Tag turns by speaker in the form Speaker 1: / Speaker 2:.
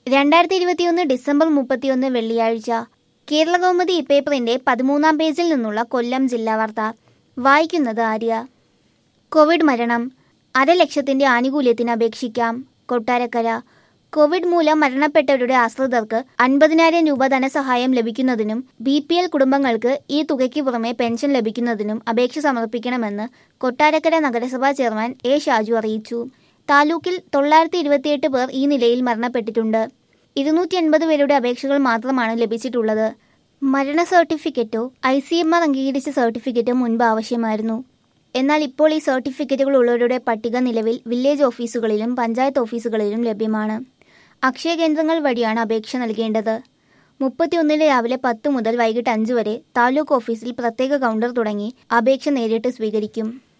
Speaker 1: രണ്ടായിരത്തി ഇരുപത്തിയൊന്ന് ഡിസംബർ മുപ്പത്തിയൊന്ന് വെള്ളിയാഴ്ച കേരള കൗമുദി ഇപ്പേപ്പറിന്റെ പതിമൂന്നാം പേജിൽ നിന്നുള്ള കൊല്ലം ജില്ലാ വാർത്ത വായിക്കുന്നത് ആര്യ കോവിഡ് മരണം അരലക്ഷത്തിന്റെ ആനുകൂല്യത്തിന് അപേക്ഷിക്കാം കൊട്ടാരക്കര കോവിഡ് മൂലം മരണപ്പെട്ടവരുടെ ആശ്രിതർക്ക് അൻപതിനായിരം രൂപ ധനസഹായം ലഭിക്കുന്നതിനും ബി പി എൽ കുടുംബങ്ങൾക്ക് ഈ തുകയ്ക്ക് പുറമെ പെൻഷൻ ലഭിക്കുന്നതിനും അപേക്ഷ സമർപ്പിക്കണമെന്ന് കൊട്ടാരക്കര നഗരസഭാ ചെയർമാൻ എ ഷാജു അറിയിച്ചു താലൂക്കിൽ തൊള്ളായിരത്തി ഇരുപത്തിയെട്ട് പേർ ഈ നിലയിൽ മരണപ്പെട്ടിട്ടുണ്ട് ഇരുന്നൂറ്റി എൺപത് പേരുടെ അപേക്ഷകൾ മാത്രമാണ് ലഭിച്ചിട്ടുള്ളത് മരണ സർട്ടിഫിക്കറ്റോ ഐ സി എം ആർ അംഗീകരിച്ച സർട്ടിഫിക്കറ്റോ മുൻപ് ആവശ്യമായിരുന്നു എന്നാൽ ഇപ്പോൾ ഈ സർട്ടിഫിക്കറ്റുകൾ ഉള്ളവരുടെ പട്ടിക നിലവിൽ വില്ലേജ് ഓഫീസുകളിലും പഞ്ചായത്ത് ഓഫീസുകളിലും ലഭ്യമാണ് അക്ഷയ കേന്ദ്രങ്ങൾ വഴിയാണ് അപേക്ഷ നൽകേണ്ടത് മുപ്പത്തിയൊന്നിന് രാവിലെ പത്ത് മുതൽ വൈകിട്ട് അഞ്ച് വരെ താലൂക്ക് ഓഫീസിൽ പ്രത്യേക കൗണ്ടർ തുടങ്ങി അപേക്ഷ നേരിട്ട് സ്വീകരിക്കും